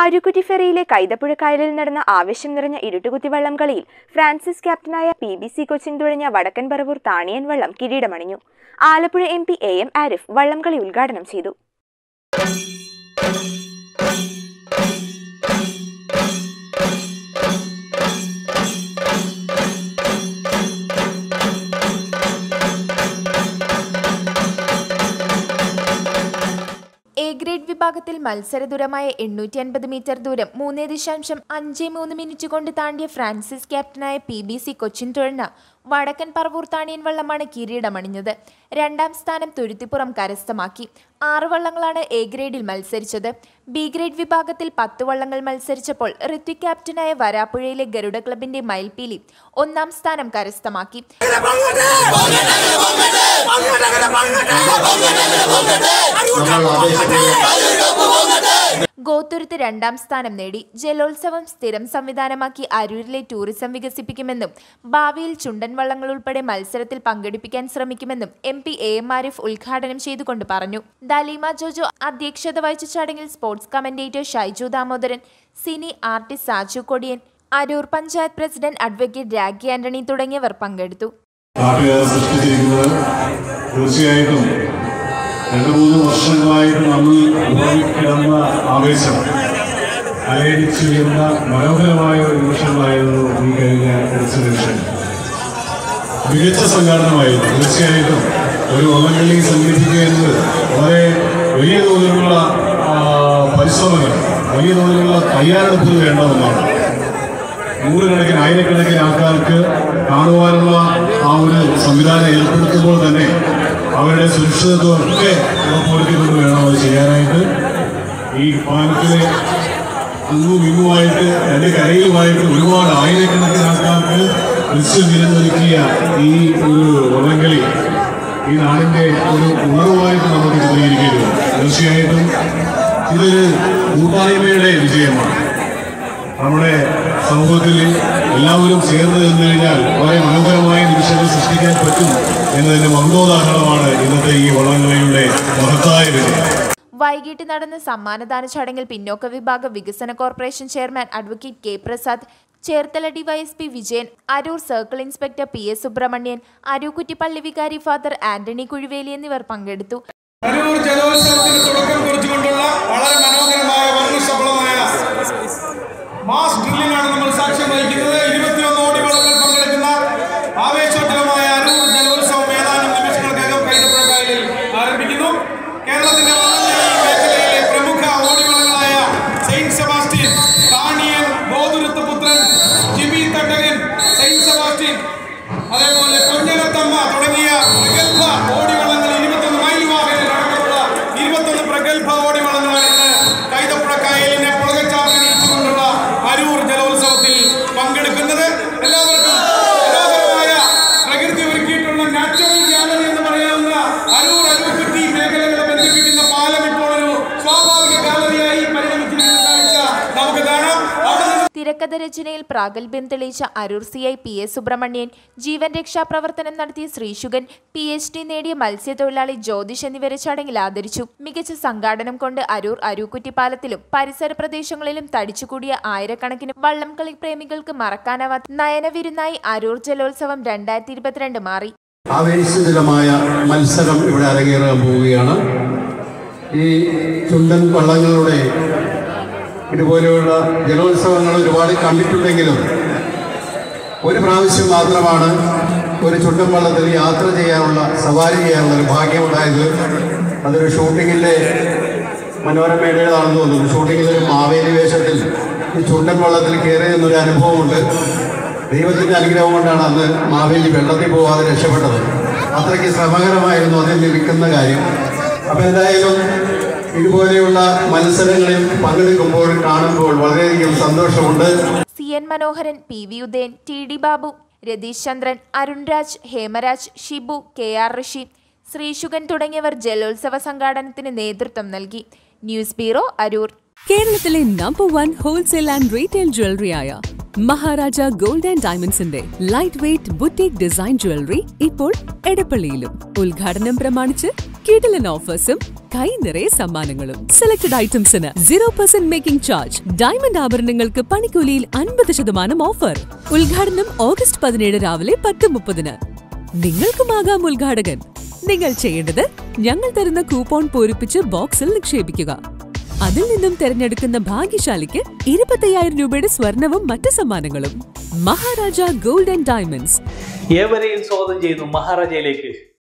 അരുക്കുറ്റി ഫെറിയിലെ കൈതപ്പുഴ കായലിൽ നടന്ന ആവേശം നിറഞ്ഞ ഇരുട്ടുകുത്തി വള്ളം കളിയിൽ ഫ്രാൻസിസ് ക്യാപ്റ്റനായ പി ബി സി കൊച്ചിൻ തുഴഞ്ഞ വടക്കൻ പറവൂർ താണിയൻ വള്ളം കിരീടമണിഞ്ഞു Alappuzha M P A M Arif വള്ളം കളി ഉദ്ഘാടനം ചെയ്തു എ ഗ്രേഡ് വിഭാഗത്തിൽ മത്സരദൂരമായ എണ്ണൂറ്റി അൻപത് മീറ്റർ ദൂരം മൂന്ന് ദശാംശം അഞ്ച് മൂന്ന് മിനിറ്റ് കൊണ്ട് താണ്ടിയ ഫ്രാൻസിസ് ക്യാപ്റ്റനായ പി ബി സി കൊച്ചിൻ തുഴഞ്ഞ വടക്കൻ പറവൂർ താണിയൻ വള്ളമാണ് കിരീടമണിഞ്ഞത് രണ്ടാം സ്ഥാനം തുരുത്തിപ്പുറം കരസ്ഥമാക്കി ആറ് വള്ളങ്ങളാണ് എ ഗ്രേഡിൽ മത്സരിച്ചത് ബി ഗ്രേഡ് വിഭാഗത്തിൽ പത്ത് വള്ളങ്ങൾ മത്സരിച്ചപ്പോൾ ഋത്വിക് ക്യാപ്റ്റനായ വരാപ്പുഴയിലെ ഗരുഡ ക്ലബിന്റെ മയിൽപീലി ഒന്നാം സ്ഥാനം കരസ്ഥമാക്കി ഗോത്തുരുത്ത് രണ്ടാം സ്ഥാനം നേടി ജലോത്സവം സ്ഥിരം സംവിധാനമാക്കി അരൂരിലെ ടൂറിസം വികസിപ്പിക്കുമെന്നും ഭാവിയിൽ ചുണ്ടൻ വള്ളങ്ങൾ ഉൾപ്പെടെ മത്സരത്തിൽ പങ്കെടുപ്പിക്കാൻ ശ്രമിക്കുമെന്നും M P A M Arif ഉദ്ഘാടനം ചെയ്തുകൊണ്ട് പറഞ്ഞു ദലീമ ജോജോ അധ്യക്ഷത വഹിച്ച ചടങ്ങിൽ sports commentator Shaiju Damodaran cine artist Saju Kodiyan Aroor panchayat president advocate Rakhi Antony തുടങ്ങിയവർ പങ്കെടുത്തു നാട്ടുകാർ സൃഷ്ടിച്ചിരിക്കുന്നത് തീർച്ചയായിട്ടും രണ്ട് മൂന്ന് വർഷങ്ങളായിട്ട് നമ്മൾ അനുഭവിക്കിടന്ന ആവേശം അലയടിച്ചു വരുന്ന മനോഹരമായ ഒരു നിമിഷങ്ങളായിരുന്നു ഈ കഴിഞ്ഞ കുറച്ച് നിമിഷം മികച്ച സംഘാടനമായിരുന്നു തീർച്ചയായിട്ടും ഒരു വള്ളംകളി സംഘടിപ്പിക്കുക എന്നത് വളരെ വലിയ തോതിലുള്ള ആ, പരിശ്രമങ്ങൾ വലിയ തോതിലുള്ള തയ്യാറെടുപ്പുകൾ വേണ്ട ഒന്നാണ് നൂറുകണക്കിന് ആയിരക്കണക്കിന് ആൾക്കാർക്ക് കാണുവാനുള്ള ആ ഒരു സംവിധാനം ഏർപ്പെടുത്തുമ്പോൾ തന്നെ അവരുടെ സുരക്ഷിതത്വം ഒക്കെ ഉറപ്പുവരുത്തിക്കൊണ്ട് വേണം അത് ചെയ്യാനായിട്ട് ഈ പാലത്തിലെ അങ്ങും ഇങ്ങുമായിട്ട് രണ്ട് കരയിലുമായിട്ട് ഒരുപാട് ആയിരക്കണക്കിന് ആൾക്കാർക്ക് ദൃശ്യം വിരുന്നൊരുക്കിയ ഈ ഒരു വള്ളംകളി ഈ നാടിന്റെ ഒരു ഉണർവായിട്ട് നമുക്ക് ചിത്രീകരിക്കേണ്ടി വരും തീർച്ചയായിട്ടും ഇതൊരു കൂട്ടായ്മയുടെ വിജയമാണ് നമ്മുടെ സമൂഹത്തിൽ എല്ലാവരും ചേർന്ന് നിന്ന് കഴിഞ്ഞാൽ വളരെ മനോഹരമായ നിമിഷങ്ങൾ സൃഷ്ടിക്കാൻ പറ്റും എന്നതിന്റെ മന്ദോദാഹരണമാണ് ഇന്നത്തെ ഈ വള്ളംകളിയുടെ മഹത്തായ വിജയം വൈകിട്ട് നടന്ന സമ്മാനദാന ചടങ്ങിൽ പിന്നോക്ക വിഭാഗ വികസന corporation chairman advocate K Prasad Cherthala DYSP Vijayan Aroor circle inspector P S Subrahmanyan അരൂക്കുറ്റിപ്പള്ളി വികാരി ഫാദർ ആന്റണി കുഴുവേലി എന്നിവർ പങ്കെടുത്തു അരൂർ ജലോത്സവത്തിന് തുടക്കം കുറിച്ചുകൊണ്ടുള്ള വളരെ മനോഹരമായ വർണ്ണശബളമായ മാസ് ഡ്രില്ലിനാണ് നമ്മൾ സാക്ഷ്യം വഹിക്കുന്നത് ഇരുപത്തിയൊന്ന് ഓടിവളങ്ങൾ പങ്കെടുക്കുന്ന ആവേശോജ്വലമായ അരൂർ ജലോത്സവം ഏതാനും നിമിഷങ്ങൾക്കകം കൈതപ്പുഴക്കായലിൽ ആരംഭിക്കുന്നു കേരളത്തിന്റെ വള്ളംകളി മേഖലയിലെ പ്രമുഖ ഓടിവളങ്ങളായ Saint Sebastian Kaniyan Gothuruthu Puthran Jibi തട്ടകൻ Saint Sebastian അതേപോലെ കൊഞ്ഞനത്തമ്മ തുടങ്ങിയ പ്രഗത്ഭ ഓടിവള്ളങ്ങൾ ഇരുപത്തൊന്ന് മൈൽ വാഹനം അടക്കമുള്ള ഇരുപത്തൊന്ന് പ്രഗത്ഭ ഓടിവള്ളങ്ങളാണ് ഇന്ന് കൈതപ്പുഴ കായലിനെ പുളകച്ചാർന്നിച്ചുകൊണ്ടുള്ള അരൂർ ജലോത്സവത്തിൽ പങ്കെടുക്കുന്നത് എല്ലാവർക്കും മനോഹരമായ പ്രകൃതി ഒരുക്കിയിട്ടുള്ള നാച്ചുറൽ ഗാലറി എന്ന് പറയാവുന്ന അരൂർ അരൂക്കുറ്റി മേഖലകളെ ബന്ധിപ്പിക്കുന്ന പാലം ഇപ്പോൾ ഒരു സ്വാഭാവിക ഗാലറിയായി പരിണമിച്ചിരിക്കുന്ന കാഴ്ച നമുക്ക് കാണാം അവിടെ നിന്ന് തിരക്കഥ രചനയിൽ പ്രാഗൽഭ്യം തെളിയിച്ച Aroor C I P S Subrahmanyan ജീവൻ രക്ഷാ പ്രവർത്തനം നടത്തിയ ശ്രീശുഗൻ പി എച്ച് ഡി നേടിയ മത്സ്യത്തൊഴിലാളി ജ്യോതിഷ് എന്നിവരെ ചടങ്ങിൽ ആദരിച്ചു മികച്ച സംഘാടനം കൊണ്ട് അരൂർ അരൂക്കുറ്റിപ്പാലത്തിലും പരിസര പ്രദേശങ്ങളിലും തടിച്ചുകൂടിയ ആയിരക്കണക്കിന് വള്ളംകളി പ്രേമികൾക്ക് മറക്കാനാവാത്ത നയനവിരുന്നായി അരൂർ ജലോത്സവം രണ്ടായിരത്തി ഇരുപത്തിരണ്ട് മാറി ആവേശജലമായ മത്സരം ഇവിടെ അരങ്ങേറാൻ പോവുകയാണ് ഈ ചുണ്ടൻ വള്ളങ്ങളുടെ ഇതുപോലെയുള്ള ജലോത്സവങ്ങൾ ഒരുപാട് കണ്ടിട്ടുണ്ടെങ്കിലും ഒരു പ്രാവശ്യം മാത്രമാണ് ഒരു ചുണ്ടൻ വള്ളത്തിൽ യാത്ര ചെയ്യാനുള്ള സവാരി ചെയ്യാനുള്ള ഒരു ഭാഗ്യമുണ്ടായത് അതൊരു ഷൂട്ടിങ്ങിൻ്റെ മനോരമയുടേതാണെന്ന് തോന്നുന്നു ഷൂട്ടിങ്ങിൽ ഒരു മാവേലി വേഷത്തിൽ ഈ ചുണ്ടൻ വള്ളത്തിൽ കയറി എന്നൊരു അനുഭവമുണ്ട് ദൈവത്തിൻ്റെ അനുഗ്രഹം കൊണ്ടാണ് അന്ന് മാവേലി വെള്ളത്തിൽ പോകാതെ രക്ഷപ്പെട്ടത് അത്രയ്ക്ക് ശ്രമകരമായിരുന്നു അതിൽ നിൽക്കുന്ന കാര്യം അപ്പം എന്തായാലും ഇതുപോലെയുള്ള മത്സരങ്ങളിൽ പങ്കെടുക്കുമ്പോൾ കാണുമ്പോൾ വളരെയധികം സന്തോഷമുണ്ട് C N Manoharan P V Udayan T D Babu Ratheesh Chandran Arunraj Hemaraj Shibu K R Rishi Sreeshugan തുടങ്ങിയവർ ജലോത്സവ സംഘാടനത്തിന് നേതൃത്വം നൽകി ന്യൂസ് ബ്യൂറോ അരൂർ കേരളത്തിലെ number one wholesale and retail ജ്വല്ലറിയായ മഹാരാജ ഗോൾഡ് ആൻഡ് ഡയമണ്ട്സിന്റെ light weight boutique design jewellery ഇപ്പോൾ എടപ്പള്ളിയിലും ഉദ്ഘാടനം പ്രമാണിച്ച് കിടിലൻ ഓഫേഴ്സും കൈ നിറയെ സമ്മാനങ്ങളും സെലക്ടഡ് ഐറ്റംസിന് zero percent making charge diamond ആഭരണങ്ങൾക്ക് പണിക്കൂലിയിൽ അൻപത് ശതമാനം ഓഫർ ഉദ്ഘാടനം ഓഗസ്റ്റ് പതിനേഴ് രാവിലെ പത്ത് മുപ്പതിന് നിങ്ങൾക്കുമാകാം ഉദ്ഘാടകൻ നിങ്ങൾ ചെയ്യേണ്ടത് ഞങ്ങൾ തരുന്ന കൂപ്പോൺ പൂരിപ്പിച്ച് ബോക്സിൽ നിക്ഷേപിക്കുക അതിൽ നിന്നും തിരഞ്ഞെടുക്കുന്ന ഭാഗ്യശാലിക്ക് ഇരുപത്തയ്യായിരം രൂപയുടെ സ്വർണവും മറ്റ് സമ്മാനങ്ങളും മഹാരാജ ഗോൾഡ് ആൻഡ് ഡയമണ്ട്സ് ഏവരെയും സ്വാഗതം ചെയ്യുന്നു മഹാരാജയിലേക്ക്